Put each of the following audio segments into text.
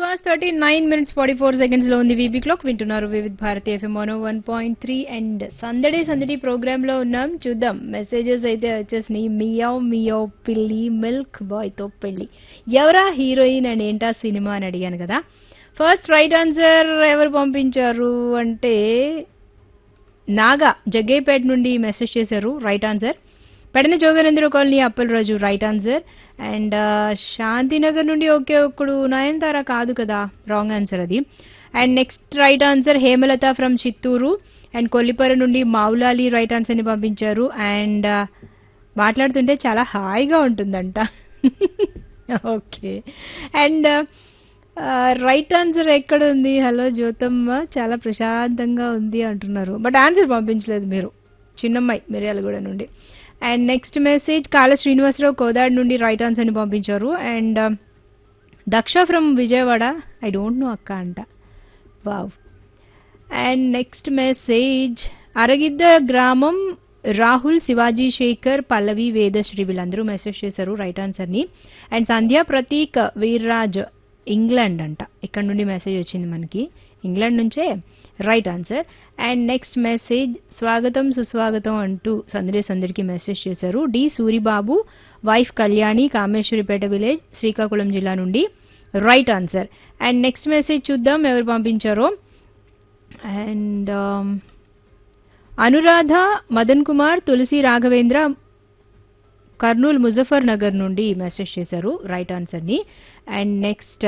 pass thirty nine minutes forty four seconds లో ఉంది VB clock వింటున్నారు Vividh Bharati FM one one point three and సందడే సందడి ప్రోగ్రామ్ లో ఉన్నాం చూద్దాం మెసేజెస్ అయితే వచ్చేసినాయి మియావ్ మియావ్ పిల్లి మిల్క్ బాయ్ తో పెళ్లి ఎవరా హీరోయిన్ అండ్ ఏంటా సినిమా అని అడిగాను కదా ఫస్ట్ రైట్ ఆన్సర్ ఎవరు పంపించారు అంటే నాగా జగ్గేపేట నుండి మెసేజ్ చేశారు right answer Pedana Joganendra colony Appalaraju right answer and Shantinagar నుండి ఒకే ఒక్కడు నయనతార కాదు కదా రాంగ్ ఆన్సర్ అది and next right answer Hemalatha from Chittoor and Kollipara నుండి మౌలాలి రైట్ ఆన్సర్ని పంపించారు అండ్ మాట్లాడుతుంటే చాలా హాయిగా ఉంటుందంట ఓకే అండ్ రైట్ ఆన్సర్ ఎక్కడ ఉంది హలో జ్యోతమ్మ చాలా ప్రశాంతంగా ఉంది అంటున్నారు బట్ ఆన్సర్ పంపించలేదు మీరు చిన్నమ్మాయి మిర్యాలగూడ నుండి అండ్ నెక్స్ట్ మెసేజ్ కాళ శ్రీనివాసరావు కోదాడ్ నుండి రైట్ ఆన్సర్ ని పంపించారు and Daksha from Vijayawada I don't know అక్క అంట wow and next message Aragidda గ్రామం రాహుల్ శివాజీ శేఖర్ పల్లవి వేదశ్రీ వీళ్ళందరూ మెసేజ్ చేశారు రైట్ ఆన్సర్ ని అండ్ సంధ్యా ప్రతీక్ వీర్రాజ్ ఇంగ్లాండ్ అంట ఇక్కడ నుండి మెసేజ్ వచ్చింది మనకి ఇంగ్లాండ్ నుంచే right answer and next message స్వాగతం సుస్వాగతం అంటూ సందడి సందడికి మెసేజ్ చేశారు D Suribabu wife Kalyani Kameswaripeta village Srikakulam జిల్లా నుండి right answer and next message చూద్దాం ఎవరు పంపించారో అండ్ అనురాధ మదన్ కుమార్ తులసి రాఘవేంద్ర కర్నూలు ముజఫర్ నగర్ నుండి మెసేజ్ చేశారు రైట్ ఆన్సర్ని అండ్ నెక్స్ట్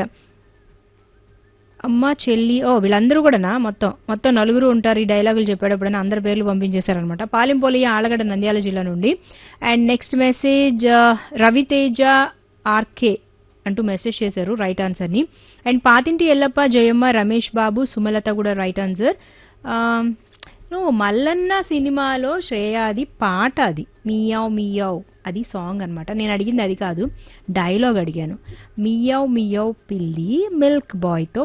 అమ్మ చెల్లి ఓ వీళ్ళందరూ కూడానా మొత్తం మొత్తం నలుగురు ఉంటారు ఈ డైలాగులు చెప్పేటప్పుడైనా అందరి పేర్లు పంపించేశారనమాట పాలింపోలియ ఆలగడ్డ నంద్యాల జిల్లా నుండి and next message Raviteja RK అంటూ మెసేజ్ చేశారు రైట్ ఆన్సర్ని అండ్ పాతింటి ఎల్లప్ప జయమ్మ రమేష్ బాబు సుమలత కూడా రైట్ ఆన్సర్ నువ్వు మల్లన్న సినిమాలో శ్రేయాది పాట అది మియావ్ మియావ్ అది సాంగ్ అనమాట నేను అడిగింది అది కాదు డైలాగ్ అడిగాను మియావ్ మియావ్ పిల్లి మిల్క్ బాయ్తో